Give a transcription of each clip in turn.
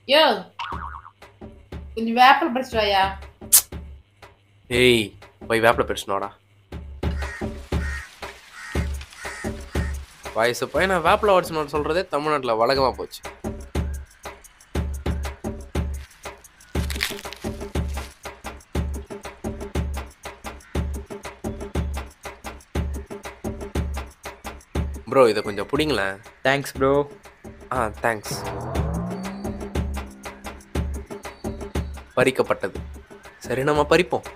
யோ கொஞ்சம் வேப்பில் படிச்சுட்டு வாயா ஏய் போய் வேப்பில பேசணும்டா வயசு பையன் வேப்பில ஓடிச்சணும் சொல்றதே தமிழ்நாட்டில் வழக்கமா போச்சு ப்ரோ இதை கொஞ்சம் பிடிங்களேன் தேங்க்ஸ் ப்ரோ ஆ தேங்க்ஸ் பறிக்கப்பட்டது சரி நம்ம பறிப்போம்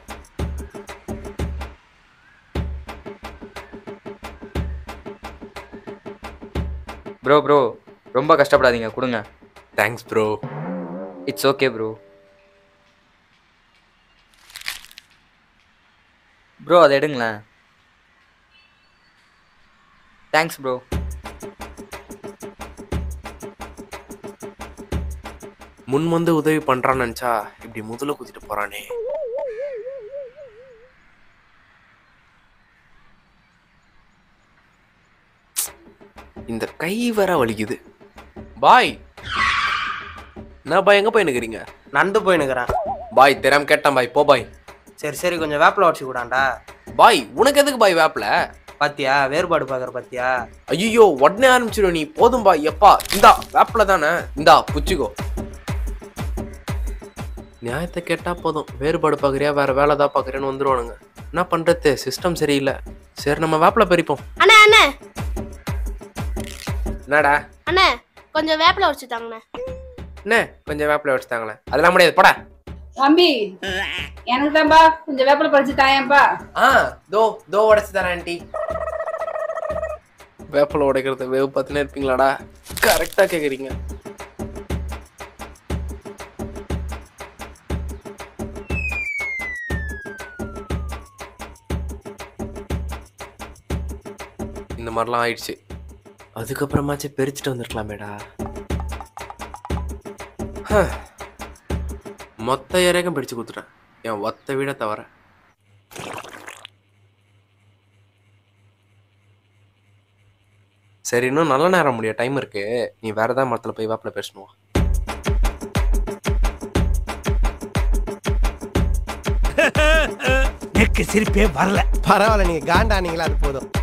ப்ரோ ப்ரோ ரொம்ப கஷ்டப்படாதீங்க கொடுங்க thanks bro it's okay bro bro அதை எடுங்களேன் தேங்க்ஸ் ப்ரோ முன் வந்து உதவி பண்றான்னு நினைச்சா இப்படி முதல்ல குத்திட்டு போறானே இந்த கை வர வலிக்குது பாய் என்ன பாய் எங்க போய் நிக்கிறீங்க நண்டு போயினுக்கிறேன் பாய் தெரியாம கேட்டேன் பாய் போ பாய் சரி சரி கொஞ்சம் வேப்பில உடச்சி கூடாண்டா பாய் உனக்கு எதுக்கு பாய் வேப்பில பாத்தியா வேறுபாடு பாக்குற பாத்தியா ஐயோ உடனே ஆரம்பிச்சிடும் நீ போதும் பாய் எப்பா இந்தா வேப்பில தானே இந்தா புச்சிக்கோ நியாயத்தை கேட்டா போதும் வேறுபாடு பார்க்குறியா வேற வேலை தான் பார்க்குறேன்னு வந்துருவானுங்க என்ன பண்றது சிஸ்டம் சரியில்லை சரி நம்ம வேப்பில பறிப்போம் அண்ணே அண்ணே என்னடா அண்ணே கொஞ்சம் வேப்பில உடச்சு தாங்கண்ணே என்ன கொஞ்சம் வேப்பில வச்சுட்டாங்களே அதெல்லாம் முடியாது போடா தம்பி எனக்கு தான்ப்பா கொஞ்சம் வேப்பில் படிச்சு தாயேன்ப்பா ஆ தோ தோ உடைச்சு தரேன் ஆண்டி வேப்பில உடைக்கிறது வேவு பார்த்துனே இருப்பீங்களாடா கரெக்டா கேக்குறீங்க இந்த மாதிரிலாம் ஆயிடுச்சு அதுக்கப்புறமாச்சும் பிரிச்சுட்டு வந்திருக்கலாமேடா ஹ. மொத்த இறக்கம் பிடிச்சு கொடுத்துட்டேன் என் ஒத்த வீட தவிர சரி இன்னும் நல்ல நேரம் முடிய டைம் இருக்கு நீ வேற ஏதாவது மரத்துல போய் வேப்பில பேசணும் எனக்கு சிரிப்பே வரல பரவாயில்ல நீங்க காண்டானீங்களா அது போதும்